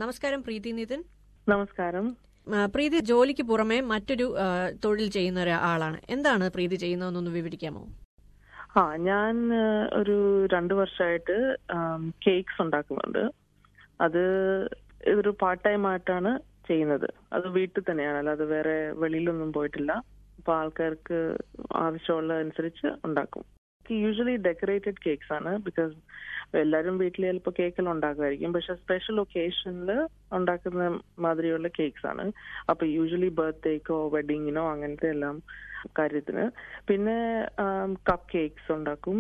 നമസ്കാരം പ്രീതി നിതിൻ നമസ്കാരം ആ, പ്രീതി ജോലിക്ക് പുറമെ മറ്റൊരു ആ, തൊഴിൽ ചെയ്യുന്ന ഒരാളാണ് എന്താണ് പ്രീതി ചെയ്യുന്നതെന്നൊന്ന് വിവരിക്കാമോ ആ ഞാൻ ആ, ഒരു രണ്ടു വർഷമായിട്ട് കേക്ക്സ് ഉണ്ടാക്കുന്നുണ്ട് അത് ഇതൊരു പാർട്ട് ടൈം ആയിട്ടാണ് ചെയ്യുന്നത് അത് വീട്ടിൽ തന്നെയാണ് അല്ലാതെ വേറെ വെളിയിലൊന്നും പോയിട്ടില്ല അപ്പൊ ആൾക്കാർക്ക് ആവശ്യമുള്ള അനുസരിച്ച് ഉണ്ടാക്കും യൂഷ്വലി ഡെക്കറേറ്റഡ് കേക്ക്സ് ആണ് ബിക്കോസ് എല്ലാവരും വീട്ടിൽ ചിലപ്പോൾ കേക്കെല്ലാം ഉണ്ടാക്കുമായിരിക്കും പക്ഷെ സ്പെഷ്യൽ ഒക്കേഷനിൽ ഉണ്ടാക്കുന്ന മാതിരിയുള്ള കേക്ക്സ് ആണ് അപ്പൊ യൂഷ്വലി ബർത്ത്ഡേക്കോ വെഡിങ്ങിനോ അങ്ങനത്തെ എല്ലാം കാര്യത്തിന് പിന്നെ കപ്പ് കേക്ക്സ് ഉണ്ടാക്കും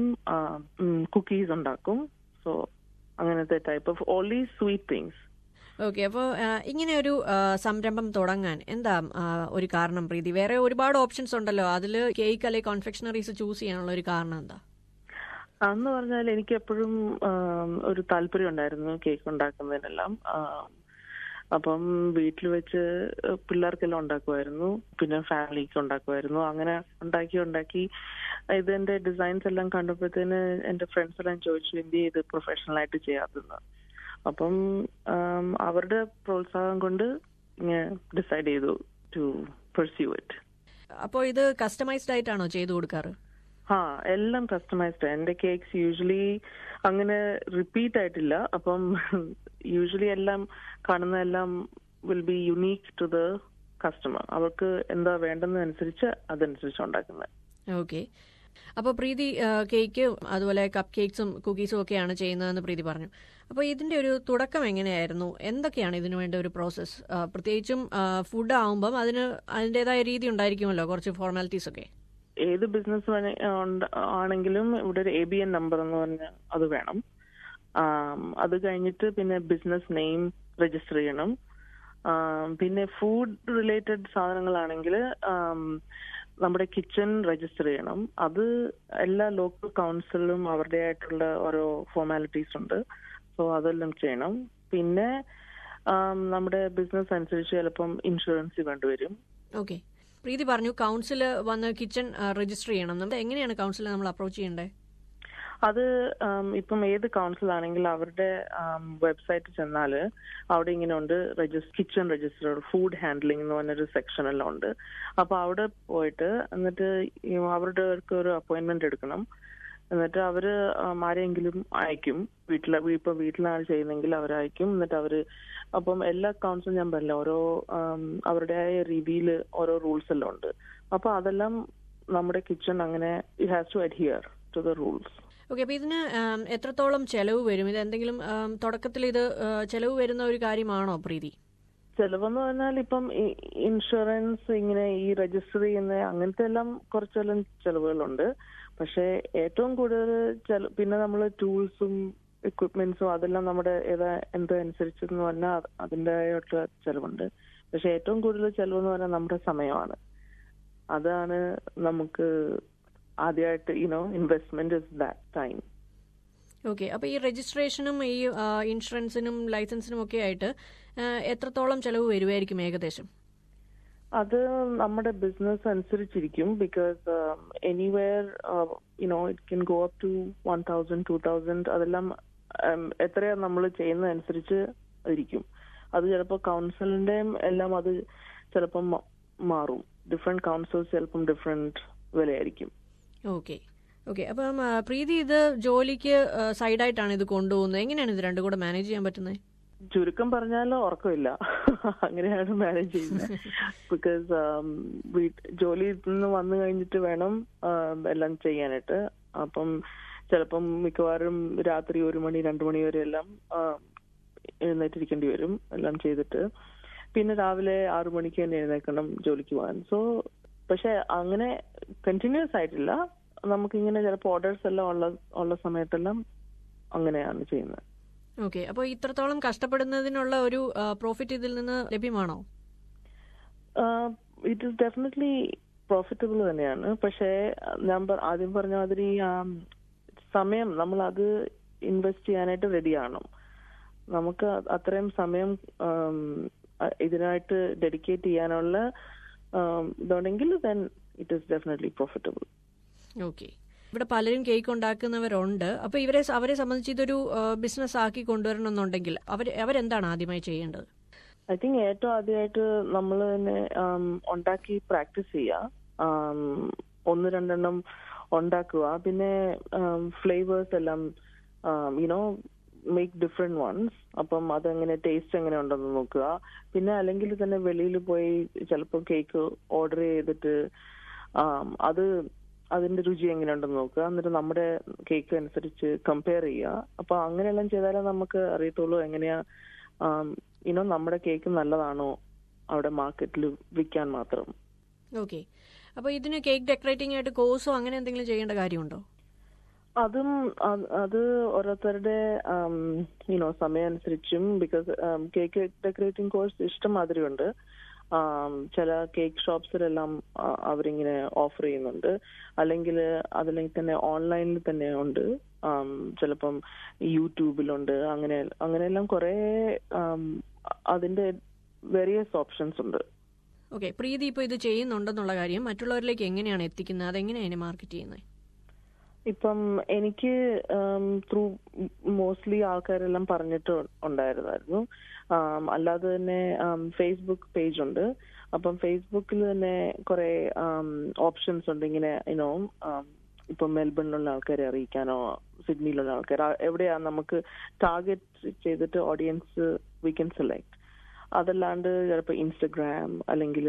കുക്കീസ് ഉണ്ടാക്കും സോ അങ്ങനത്തെ type of only sweet things okay അപ്പോൾ ഇങ്ങനെ ഒരു ആ, സംരംഭം തുടങ്ങാൻ എന്താ ആ, ഒരു കാരണം പ്രീതി വേറെ ഒരുപാട് ഓപ്ഷൻസ് ഉണ്ടല്ലോ അതിൽ കേക്ക് അല്ലെങ്കിൽ കോൺഫെക്ഷണറീസ് ചൂസ് ചെയ്യാനുള്ള ഒരു കാരണം എന്താ അന്ന് പറഞ്ഞാൽ എനിക്ക് എപ്പോഴും ഒരു താല്പര്യം ഉണ്ടായിരുന്നു കേക്ക് ഉണ്ടാക്കുന്നതിനെല്ലാം ആം, അപ്പം വീട്ടിൽ വെച്ച് പിള്ളേർക്കെല്ലാം ഉണ്ടാക്കുമായിരുന്നു പിന്നെ ഫാമിലിക്ക് ഉണ്ടാക്കുമായിരുന്നു അങ്ങനെ ഉണ്ടാക്കി ഉണ്ടാക്കി ഇതിന്റെ ഡിസൈൻസ് എല്ലാം കണ്ടപ്പോഴത്തേന് എന്റെ ഫ്രണ്ട്സ് എല്ലാം ചോദിച്ചു എന്ത് ചെയ്ത് പ്രൊഫഷണൽ ആയിട്ട് ചെയ്യാതെന്ന് അപ്പം ആം, അവരുടെ പ്രോത്സാഹം കൊണ്ട് ഇങ്ങനെ ഡിസൈഡ് ചെയ്തു ടു പെർസ്യൂ ഇറ്റ് അപ്പോൾ ഇത് കസ്റ്റമൈസ്ഡ് ആയിട്ടാണോ ചെയ്തു കൊടുക്കാറ് ആ എല്ലാം കസ്റ്റമൈസ്ഡ് എന്റെ കേക്ക്സ് യൂഷ്വലി അങ്ങനെ റിപ്പീറ്റ് ആയിട്ടില്ല അപ്പം യൂഷ്വലി എല്ലാം കാണുന്ന എല്ലാം will be unique to the customer അവർക്ക് എന്താ വേണ്ടെന്നനുസരിച്ച് അതനുസരിച്ച് ഉണ്ടാക്കുന്നത് ഓക്കെ അപ്പോൾ പ്രീതി ആ, കേക്ക് അതുപോലെ കപ്പ് കേക്ക്സും കുക്കീസും ഒക്കെയാണ് ചെയ്യുന്നതെന്ന് പ്രീതി പറഞ്ഞു അപ്പോൾ ഇതിന്റെ ഒരു തുടക്കം എങ്ങനെയായിരുന്നു എന്തൊക്കെയാണ് ഇതിനു വേണ്ട ഒരു പ്രോസസ്സ് പ്രത്യേകിച്ചും ഫുഡ് ആവുമ്പം അതിന് അതിൻ്റെതായ രീതി ഉണ്ടായിരിക്കുമല്ലോ കുറച്ച് ഫോർമാലിറ്റീസ് ഒക്കെ ഏത് ബിസിനസ് ആണെങ്കിലും ഇവിടെ ഒരു എ ബി എൻ നമ്പർ എന്ന് പറഞ്ഞ അത് വേണം ആം, അത് കഴിഞ്ഞിട്ട് പിന്നെ ബിസിനസ് നെയിം രജിസ്റ്റർ ചെയ്യണം ആം, പിന്നെ ഫുഡ് റിലേറ്റഡ് സാധനങ്ങളാണെങ്കിൽ നമ്മുടെ കിച്ചൺ രജിസ്റ്റർ ചെയ്യണം അത് എല്ലാ ലോക്കൽ കൗൺസിലും അവരുടേതായിട്ടുള്ള ഓരോ ഫോർമാലിറ്റീസ് ഉണ്ട് സോ അതെല്ലാം ചെയ്യണം പിന്നെ ആം, നമ്മുടെ ബിസിനസ് അനുസരിച്ച് ചിലപ്പം ഇൻഷുറൻസ് വേണ്ടിവരും ഓക്കെ പ്രീതി പറഞ്ഞു കൗൺസിൽ വന്ന് കിച്ചൺ രജിസ്റ്റർ ചെയ്യണം നമ്മൾ എങ്ങനെയാണ് കൗൺസിൽ നമ്മൾ അപ്രോച്ച് ചെയ്യേണ്ടത് അത് ഉം, ഇപ്പം ഏത് കൗൺസിൽ ആണെങ്കിലും അവരുടെ വെബ്സൈറ്റ് ചെന്നാൽ അവിടെ ഇങ്ങനെ ഉണ്ട് കിച്ചൺ രജിസ്റ്റർ ഫുഡ് ഹാൻഡ്ലിംഗ് എന്ന് പറഞ്ഞൊരു സെക്ഷൻ എല്ലാം ഉണ്ട് അപ്പൊ അവിടെ പോയിട്ട് എന്നിട്ട് ഈ അവരുടെ അടുത്ത് ഒരു അപ്പോയിന്റ്മെന്റ് എടുക്കണം എന്നിട്ട് അവര് ഉം, ആരെങ്കിലും അയക്കും വീട്ടിലെ ഇപ്പൊ വീട്ടിലാണ് ചെയ്യുന്നെങ്കിൽ അവർ അയക്കും എന്നിട്ട് അവര് അപ്പം എല്ലാ കൗൺസിലും ഞാൻ പറഞ്ഞില്ല ഓരോ ഉം, അവരുടേതായ രീതിയിൽ ഓരോ റൂൾസ് എല്ലാം ഉണ്ട് അപ്പൊ അതെല്ലാം നമ്മുടെ കിച്ചൺ അങ്ങനെ it has to adhere to the rules okay അപ്പോൾ ഇതിന് ആം, എത്രത്തോളം ചെലവ് വരും ഇത് എന്തെങ്കിലും ആം, തുടക്കത്തിൽ ഇത് ആ, ചെലവ് വരുന്ന ഒരു കാര്യമാണോ പ്രീതി ചെലവെന്ന് പറഞ്ഞാൽ ഇപ്പം ഈ ഇൻഷുറൻസ് ഇങ്ങനെ ഈ രജിസ്റ്റർ ചെയ്യുന്ന അങ്ങനത്തെ എല്ലാം കുറച്ചെല്ലാം ചെലവുകളുണ്ട് പക്ഷെ ഏറ്റവും കൂടുതൽ ചെല പിന്നെ നമ്മൾ ടൂൾസും എക്വിപ്മെന്റ്സും അതെല്ലാം നമ്മുടെ ഏതാ എന്താ അനുസരിച്ചെന്ന് പറഞ്ഞാൽ അത് അതിൻ്റെതായിട്ടുള്ള ചെലവുണ്ട് പക്ഷെ ഏറ്റവും കൂടുതൽ ചെലവെന്ന് പറഞ്ഞാൽ നമ്മുടെ സമയമാണ് അതാണ് നമുക്ക് ആദ്യമായിട്ട് you know investment is that time okay അപ്പോൾ ഈ രജിസ്ട്രേഷനും ഈ ആ, ഇൻഷുറൻസിനും ലൈസൻസിനും ഒക്കെ ആയിട്ട് ആ, എത്രത്തോളം ചെലവ് വരുമായിരിക്കും ഏകദേശം അത് നമ്മുടെ ബിസിനസ് അനുസരിച്ചിരിക്കും because anywhere you know it can go up to one thousand two thousand അതെല്ലാം um, എത്രയാ നമ്മൾ ചെയ്യുന്നതനുസരിച്ച് ഇരിക്കും അത് ചിലപ്പോൾ കൗൺസിലിന്റെയും എല്ലാം അത് ചിലപ്പം മ- മാറും ഡിഫറെന്റ് കൗൺസിൽസ് ചിലപ്പം ഡിഫറെന്റ് വിലയായിരിക്കും ഓക്കെ ഓക്കെ അപ്പം ആ, പ്രീതി ഇത് ജോലിക്ക് ആ, സൈഡായിട്ടാണ് ഇത് കൊണ്ടുപോകുന്നത് എങ്ങനെയാണ് ഇത് രണ്ടും കൂടെ മാനേജ് ചെയ്യാൻ പറ്റുന്നത് ചുരുക്കം പറഞ്ഞാൽ ഉറക്കമില്ല അങ്ങനെയാണ് മാനേജ് ചെയ്യുന്നത് ബിക്കോസ് ജോലിയിൽ നിന്ന് വന്നു കഴിഞ്ഞിട്ട് വേണം um, എല്ലാം ചെയ്യാനായിട്ട് അപ്പം ചിലപ്പം മിക്കവാറും രാത്രി ഒരു മണി രണ്ടു മണി വരെ എല്ലാം um, എഴുന്നേറ്റിരിക്കേണ്ടി വരും എല്ലാം ചെയ്തിട്ട് പിന്നെ രാവിലെ ആറു മണിക്ക് തന്നെ എഴുന്നേക്കണം ജോലിക്ക് പോകാൻ സോ പക്ഷെ അങ്ങനെ കണ്ടിന്യൂസ് ആയിട്ടില്ല നമുക്കിങ്ങനെ ചിലപ്പോൾ ഓർഡേഴ്സ് എല്ലാം ഉള്ള ഉള്ള സമയത്തെല്ലാം അങ്ങനെയാണ് ചെയ്യുന്നത് ഓക്കെ അപ്പോൾ ഇത്രത്തോളം കഷ്ടപ്പെടുന്നതിനുള്ള ഒരു പ്രോഫിറ്റ് ഇതിൽ നിന്ന് ലഭ്യമാണോ ഇറ്റ് ഇസ് ഡെഫിനറ്റ്ലി പ്രോഫിറ്റബിൾ തന്നെയാണ് പക്ഷേ ഞാൻ പ- ആദ്യം പറഞ്ഞ മാതിരി ആ, സമയം നമ്മൾ അത് ഇൻവെസ്റ്റ് ചെയ്യാനായിട്ട് റെഡി ആവണം നമുക്ക് അ- അത്രയും സമയം ആം, അ- ഇതിനായിട്ട് ഡെഡിക്കേറ്റ് ചെയ്യാനുള്ള ആം, ഇതുണ്ടെങ്കിൽ then it is definitely profitable okay ഇവിടെ പലരും കേക്ക് ഉണ്ടാക്കുന്നവരുണ്ട് അപ്പൊ ഇവരെ അവരെ സംബന്ധിച്ച് ഇതൊരു ബിസിനസ് ആക്കി കൊണ്ടുവരണമെന്നുണ്ടെങ്കിൽ അവർ അവരെന്താണ് ആദ്യമായി ചെയ്യേണ്ടത് ഐ തിങ്ക് ഏറ്റവും ആദ്യമായിട്ട് നമ്മൾ തന്നെ ആം, ഉണ്ടാക്കി പ്രാക്ടീസ് ചെയ്യുക ആം, ഒന്ന് രണ്ടെണ്ണം ഉണ്ടാക്കുക പിന്നെ ഫ്ലേവേഴ്സ് എല്ലാം യുനോ മേക്ക് ഡിഫറെന്റ് വൺസ് അപ്പം അതെങ്ങനെ ടേസ്റ്റ് എങ്ങനെ ഉണ്ടെന്ന് നോക്കുക പിന്നെ അല്ലെങ്കിൽ തന്നെ വെളിയിൽ പോയി ചിലപ്പോൾ കേക്ക് ഓർഡർ ചെയ്തിട്ട് ആം, അത് അതിന്റെ രുചി എങ്ങനെയുണ്ടെന്ന് നോക്കുക എന്നിട്ട് നമ്മുടെ കേക്ക് അനുസരിച്ച് കമ്പയർ ചെയ്യുക അപ്പൊ അങ്ങനെയെല്ലാം ചെയ്താലേ നമുക്ക് അറിയത്തുള്ളൂ എങ്ങനെയാ ഇനോ നമ്മുടെ കേക്ക് നല്ലതാണോ അവിടെ മാർക്കറ്റിൽ വിൽക്കാൻ മാത്രം ഓക്കെ അപ്പൊ ഇതിന് കേക്ക് ഡെക്കറേറ്റിംഗ് ആയിട്ട് കോഴ്സോ അങ്ങനെ എന്തെങ്കിലും ചെയ്യേണ്ട കാര്യമുണ്ടോ അതും അത് അത് ഓരോരുത്തരുടെ യുനോ സമയം അനുസരിച്ചും ബിക്കോസ് കേക്ക് ഡെക്കറേറ്റിംഗ് കോഴ്സ് ഇഷ്ടംമാതിരി ഉണ്ട് ആം, ചില കേക്ക് ഷോപ്സിലെല്ലാം ആ, അവരിങ്ങനെ ഓഫർ ചെയ്യുന്നുണ്ട് അല്ലെങ്കിൽ അതിലേക്ക് തന്നെ ഓൺലൈനിൽ തന്നെ ഉണ്ട് ആം, ചിലപ്പം യൂട്യൂബിലുണ്ട് അങ്ങനെ അങ്ങനെയെല്ലാം കുറെ ആം, അതിന്റെ വേരിയസ് ഓപ്ഷൻസ് ഉണ്ട് ഓക്കെ പ്രീതി ഇപ്പോൾ ഇത് ചെയ്യുന്നുണ്ടെന്നുള്ള കാര്യം മറ്റുള്ളവരിലേക്ക് എങ്ങനെയാണ് എത്തിക്കുന്നത് അതെങ്ങനെയാണ് അതിനെ മാർക്കറ്റ് ചെയ്യുന്നത് ഇപ്പം എനിക്ക് ത്രൂ മോസ്റ്റ്ലി ആൾക്കാരെല്ലാം പറഞ്ഞിട്ട് ഉണ്ടായിരുന്നായിരുന്നു ആം, അല്ലാതെ തന്നെ ഫേസ്ബുക്ക് പേജ് ഉണ്ട് അപ്പം ഫേസ്ബുക്കിൽ തന്നെ കുറെ ഓപ്ഷൻസ് ഉണ്ട് ഇങ്ങനെ യുനോ ഇപ്പൊ മെൽബണിലുള്ള ആൾക്കാരെ അറിയിക്കാനോ സിഡ്നിയിലുള്ള ആൾക്കാർ എവിടെയാ നമുക്ക് ടാർഗറ്റ് ചെയ്തിട്ട് ഓഡിയൻസ് വി കൻ സെലക്ട് അതല്ലാണ്ട് ചിലപ്പോൾ ഇൻസ്റ്റഗ്രാം അല്ലെങ്കിൽ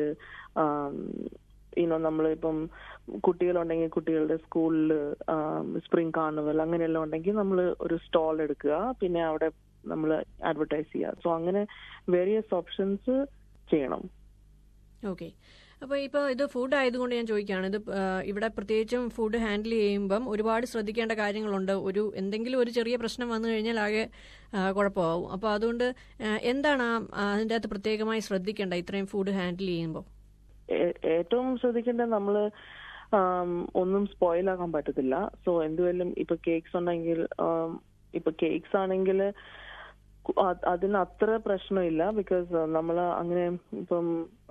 യുനോ നമ്മളിപ്പം കുട്ടികളുണ്ടെങ്കിൽ കുട്ടികളുടെ സ്കൂളിൽ സ്പ്രിംഗ് കാർണിവൽ അങ്ങനെയെല്ലാം ഉണ്ടെങ്കിൽ നമ്മൾ ഒരു സ്റ്റാൾ എടുക്കുക പിന്നെ അവിടെ നമ്മൾ അഡ്വർടൈസ് ചെയ്യുക സോ അങ്ങനെ വേരിയസ് ഓപ്ഷൻസ് ചെയ്യണം ഓക്കെ അപ്പോൾ ഇപ്പോൾ ഇത് ഫുഡ് ആയതുകൊണ്ട് ഞാൻ ചോദിക്കുകയാണ് ഇത് ആ, ഇവിടെ പ്രത്യേകിച്ചും ഫുഡ് ഹാൻഡിൽ ചെയ്യുമ്പം ഒരുപാട് ശ്രദ്ധിക്കേണ്ട കാര്യങ്ങളുണ്ട് ഒരു എന്തെങ്കിലും ഒരു ചെറിയ പ്രശ്നം വന്നു കഴിഞ്ഞാൽ ആകെ ആ, കുഴപ്പമാവും അപ്പോൾ അതുകൊണ്ട് ആ, എന്താണ് ആ ആ, അതിൻ്റെ അകത്ത് പ്രത്യേകമായി ശ്രദ്ധിക്കേണ്ട ഇത്രയും ഫുഡ് ഹാൻഡിൽ ചെയ്യുമ്പോൾ ഏ- ഏറ്റവും ശ്രദ്ധിക്കേണ്ടത് നമ്മൾ ഒന്നും സ്പോയിൽ ആക്കാൻ പറ്റത്തില്ല സോ എന്തുവല്ലും ഇപ്പൊ കേക്ക്സ് ഉണ്ടെങ്കിൽ ആം, ഇപ്പൊ കേക്ക്സ് ആണെങ്കിൽ അതിന് അത്ര പ്രശ്നമില്ല ബിക്കോസ് നമ്മൾ അങ്ങനെ ഇപ്പം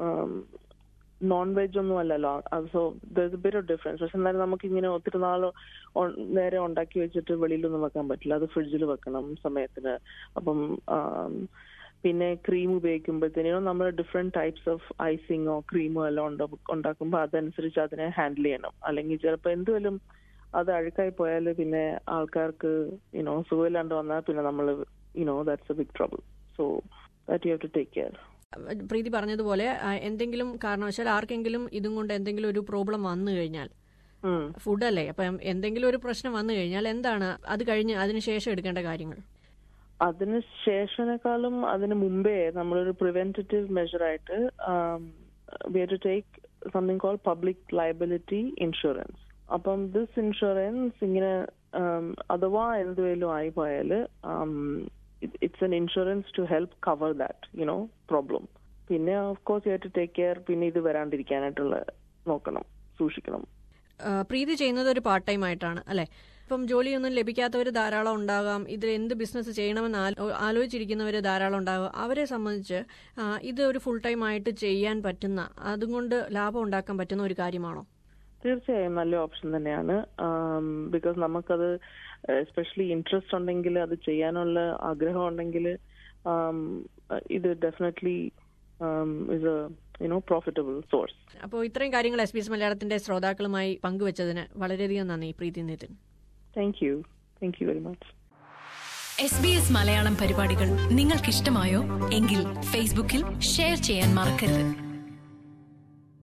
നോൺ വെജ് ഒന്നും അല്ലല്ലോ സോ ബിറ്റ് ഓഫ് ഡിഫറൻസ് പക്ഷെ എന്നാലും നമുക്ക് ഇങ്ങനെ ഒത്തിരി നാൾ നേരെ ഉണ്ടാക്കി വെച്ചിട്ട് വെളിയിലൊന്നും വെക്കാൻ പറ്റില്ല അത് ഫ്രിഡ്ജിൽ വെക്കണം സമയത്തിന് അപ്പം ആം, പിന്നെ ക്രീം ഉപയോഗിക്കുമ്പോഴത്തേനും നമ്മൾ ഡിഫറെന്റ് ടൈപ്സ് ഓഫ് ഐസിങ്ങോ ക്രീമോ എല്ലാം ഉണ്ട- ഉണ്ടാക്കുമ്പോൾ അതനുസരിച്ച് അതിനെ ഹാൻഡിൽ ചെയ്യണം അല്ലെങ്കിൽ ചിലപ്പോൾ എന്തുവല്ലും അത് അഴുക്കായി പോയാൽ പിന്നെ ആൾക്കാർക്ക് യുനോ സുഖമില്ലാണ്ട് വന്നാൽ പിന്നെ നമ്മൾ you know that's a big trouble so that you have to take care Preethi പറഞ്ഞതുപോലെ ആ, എന്തെങ്കിലും കാരണവശാൽ ആർക്കെങ്കിലും ഇതും കൊണ്ട് എന്തെങ്കിലും ഒരു പ്രോബ്ലം വന്നു കഴിഞ്ഞാൽ ഫുഡല്ലേ അപ്പം എന്തെങ്കിലും ഒരു പ്രശ്നം വന്നു കഴിഞ്ഞാൽ എന്താണ് അത് കഴിഞ്ഞ് അതിനുശേഷം എടുക്കേണ്ട കാര്യങ്ങൾ അതിന് ശേഷനേക്കാളും അതിന് മുമ്പേ നമ്മളൊരു പ്രിവെന്റേറ്റീവ് മെഷർ ആയിട്ട് we to take something call public liability insurance അപ്പം ദിസ് ഇൻഷുറൻസ് ഇങ്ങനെ um, അഥവാ എന്തുവേലും ആയി പോയാല് it's an insurance to help cover that you know problem പിന്നെ of course you to take care പിന്നെ ഇത് വരാണ്ടിരിക്കാനായിട്ടുള്ള നോക്കണം സൂക്ഷിക്കണം ആ, പ്രീതി ചെയ്യുന്നത് ഒരു പാർട്ട് ടൈം ആയിട്ടാണ് അല്ലെ ഇപ്പം ജോലിയൊന്നും ലഭിക്കാത്തവർ ധാരാളം ഉണ്ടാകാം ഇതിൽ എന്ത് ബിസിനസ് ചെയ്യണമെന്ന് ആലോ- ആലോചിച്ചിരിക്കുന്നവർ ധാരാളം ഉണ്ടാകും അവരെ സംബന്ധിച്ച് ആ, ഇത് ഒരു ഫുൾ ടൈം ആയിട്ട് ചെയ്യാൻ പറ്റുന്ന അതുകൊണ്ട് ലാഭം ഉണ്ടാക്കാൻ പറ്റുന്ന ഒരു കാര്യമാണോ തീർച്ചയായും നല്ല ഓപ്ഷൻ തന്നെയാണ് ബിക്കോസ് നമുക്കത് എസ്പെഷ്യലി ഇൻട്രസ്റ്റ് ഉണ്ടെങ്കിൽ അത് ചെയ്യാനുള്ള ആഗ്രഹം ഉണ്ടെങ്കിൽ ഇത് definitely is a you know profitable source അപ്പോൾ ഇത്രയും കാര്യങ്ങൾ എസ് ബി എസ് മലയാളത്തിന്റെ ശ്രോതാക്കളുമായി പങ്കുവച്ചതിന് വളരെയധികം നന്ദി Preethi Nithin thank you thank you very much S B S Malayalam പരിപാടികൾ നിങ്ങൾക്കിഷ്ടമായോ എങ്കിൽ ഫേസ്ബുക്കിൽ ഷെയർ ചെയ്യാൻ മറക്കരുത്